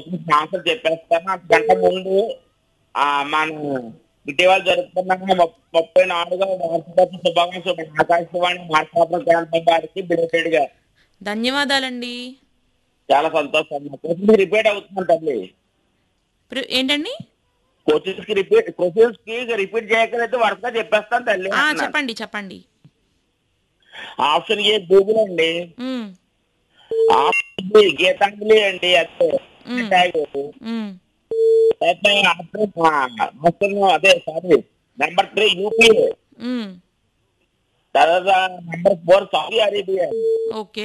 Answer చెప్పేస్తాను అంతకంటే ముందు ఆ మన ఇటీవల జరుగుతున్న ముప్- ముప్పై నాలుగవ వార్షికోత్సవ శుభాకాంక్షలు మన ఆకాశవాణి మార్కాపురం కేంద్రం వారికి బిలేటెడ్ గా ధన్యవాదాలండి చాలా సంతోషం క్వశ్చన్స్ రిపీట్ అవుతున్నాను తల్లి ప్రి- ఏంటండి క్వశ్చన్స్ కి రిపీట్ క్వశ్చన్స్ కి రిపీట్ చేయకపోతే వరుసగా చెప్పేస్తాను తల్లి ఆ, అంటున్నాను. చెప్పండి చెప్పండి ఆప్షన్ ఏ గూగుల్ అండి ఉమ్, ఆప్షన్ బి గీతాంజలి అండి అదే మ్మ్. ట్యాగ్. ఉమ్, అయితే ఆప్షన్ ఆ, ఆప్షన్ అదే sorry number three UPA um, తర్వాత number four Saudi Arabia okay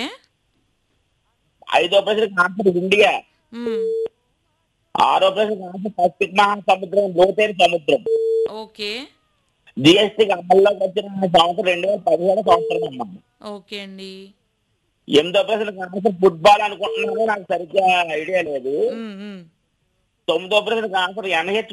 ఐదో ప్రశ్నకి ఆన్సర్ ఇండియా ఉమ్, ఆరో ప్రశ్నకి ఆన్సర్ పసిఫిక్ మహాసముద్రం లోతైన సముద్రం ఓకే జిఎస్టీకి అమల్లోకి వచ్చిన సంవత్సరం రెండు వేల పదిహేడు సంవత్సరం అమ్మా ఓకే అండి ఎనిమిదో ప్రశ్నకి ఆన్సర్ ఫుట్బాల్ అనుకుంటున్నాను నాకు సరిగ్గా ఐడియా లేదు ఉమ్, ఉమ్, తొమ్మిదో ప్రశ్నకి ఆన్సర్ ఎన్హెచ్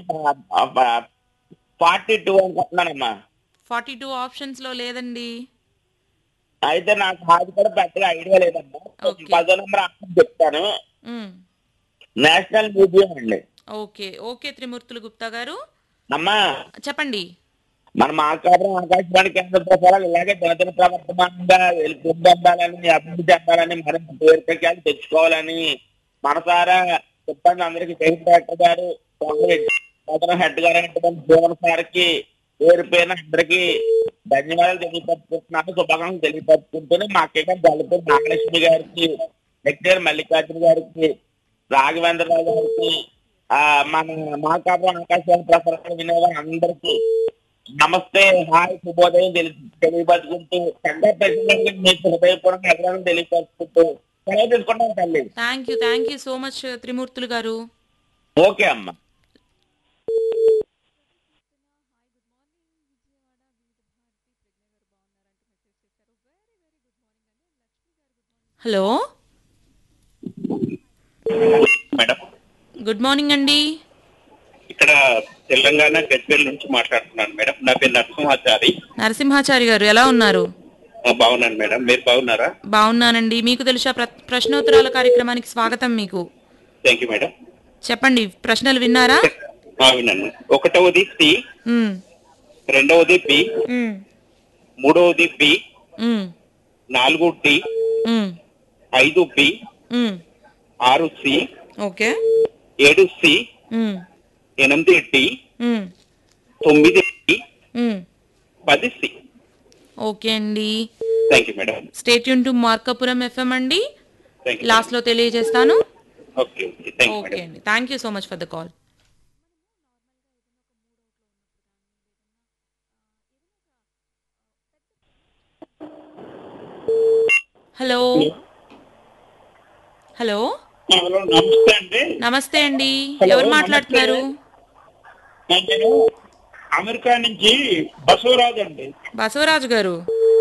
ఫార్టీ టూ అనుకుంటున్నానమ్మా ఫార్టీ టూ ఆప్షన్స్ లో లేదండి అయితే నాకు అది కూడా పెద్దగా ఐడియా లేదమ్మా Okay. పదో నెంబర్ ఆన్సర్ చెప్తాను ఉమ్, నేషనల్ మ్యూజియం అండి ఓకే ఓకే త్రిమూర్తులు గుప్తా గారు అమ్మా చెప్పండి మన మార్కాపురం ఆకాశవాణి కేంద్ర ప్రసారాలు ఇలాగే దినదిన ప్రవర్తమానంగా వెలుగుండి అందాలని అభివృద్ధి చెందాలని మరింత పేరుపెక్కాలు తెచ్చుకోవాలని మనసారా చెప్పండి అందరికి జగన్ డాక్టర్ గారు సోదరం హెడ్ గారు అయినటువంటి భువన సార్కి పేరు పేరున అందరికి ధన్యవాదాలు తెలియపరుచుకుంటున్నాను శుభాకాంక్షలు తెలియపరుచుకుంటూనే మా అక్కయ్య గల్పూరి నాగలక్ష్మి గారికి లెక్చర్ మల్లికార్జున గారికి రాఘవేంద్రరావు గారికి ఆ మన మార్కాపురం ఆకాశవాణి ప్రసారాలు వినేవారు అందరికీ నమస్తే హాయ్ శుభోదయం తెలి తెలియపరుచుకుంటూ చక్కగా ప్రశ్నలకు మీకు హృదయపూర్వక అభినందన తెలియపరుచుకుంటూ సెలవు తీసుకుంటాం తల్లి thank you thank you so much Trimurthulu గారు ఓకే అమ్మ హలో మేడం గుడ్ మార్నింగ్ అండి ఇక్కడ తెలంగాణ గజ్వేల్ నుంచి మాట్లాడుతున్నాను మేడం నా పేరు నరసింహాచారి నరసింహాచారి గారు ఎలా ఉన్నారు ఆ, బాగున్నాను మేడం మీరు బాగున్నారా బాగున్నానండి మీకు తెలుసా ప్ర- ప్రశ్నోత్తరాల కార్యక్రమానికి స్వాగతం మీకు థ్యాంక్ యూ మేడం చెప్పండి ప్రశ్నలు విన్నారా ఆ, విన్నాను ఒకటవది సి ఉమ్, రెండవది బి ఉమ్, మూడవది బి ఉమ్, నాలుగు డి ఉమ్, ఐదు బి ఉమ్. ఆరు సి ఓకే ఏడు సి ఉమ్, ఎనిమిది డి ఉమ్, తొమ్మిది డి ఉమ్. పది సి ఓకే అండి థ్యాంక్ యూ మేడం స్టేట్ యూన్ టు మార్కాపురం ఎఫ్ఎం అండి థ్యాంక్ యూ లాస్ట్ లో తెలియజేస్తాను okay okay thank you okay madam అండి thank you so much for the call hello hello hello నమస్తే అండి నమస్తే అండి Hello, ఎవరు మాట్లాడుతున్నారు నేను అమెరికా నుంచి బసవరాజు అండి బసవరాజు గారు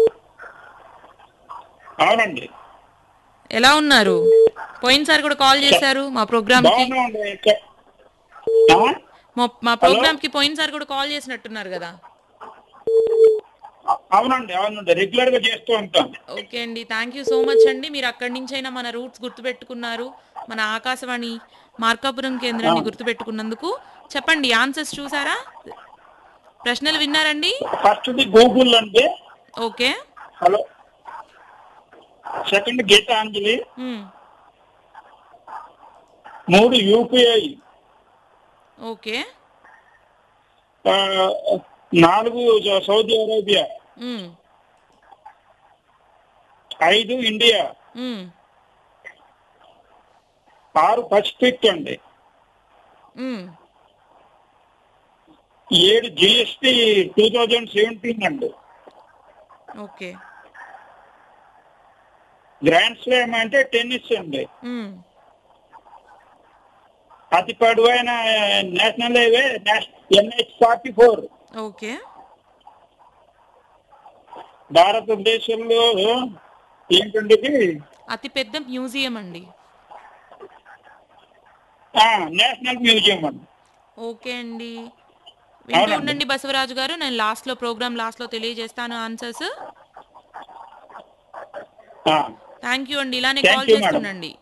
అవునండి ఎలా ఉన్నారు పోయినసారి కూడా కాల్ చేశారు మా ప్రోగ్రామ్ కి బాగున్నామండి మా- మా ప్రోగ్రామ్ కి పోయినసారి కూడా కాల్ చేసినట్టున్నారు కదా అవునండి అవునండి రెగ్యులర్ గా చేస్తూ ఉంటాం ఓకే అండి థ్యాంక్ యూ సో మచ్ అండి మీరు అక్కడి నుంచి అయినా మన రూట్స్ గుర్తుపెట్టుకున్నారు మన ఆకాశవాణి మార్కాపురం కేంద్రాన్ని గుర్తుపెట్టుకున్నందుకు చెప్పండి ఆన్సర్స్ చూసారా ప్రశ్నలు విన్నారండి ఫస్ట్ ది గూగుల్ అండి okay hello second Gitanjali hmm. మూడు యూపీఐ ఓకే ఆ, నాలుగు సౌదీ అరేబియా మ్మ్. ఐదు ఇండియా మ్మ్. ఆరు పసిఫిక్ అండి మ్మ్. ఏడు జిఎస్టి టూ థౌజండ్ సెవెంటీన్ అండి ఓకే గ్రాండ్ స్లామ్ అంటే టెన్నిస్ అండి మ్మ్. అతి పొడవైన national highway NH forty four okay భారతదేశంలో ఏంటంటే ఇది? అతి పెద్ద మ్యూజియం అండి ఆ, నేషనల్ మ్యూజియం అండి ఓకే అండి వింటూ అవునండి. ఉండండి బసవరాజు గారు నేను లాస్ట్ లో ప్రోగ్రామ్ లాస్ట్ లో తెలియజేస్తాను ఆన్సర్స్ ఆ, థ్యాంక్ యూ అండి ఇలానే Thank కాల్ you, madam. చేస్తుండండి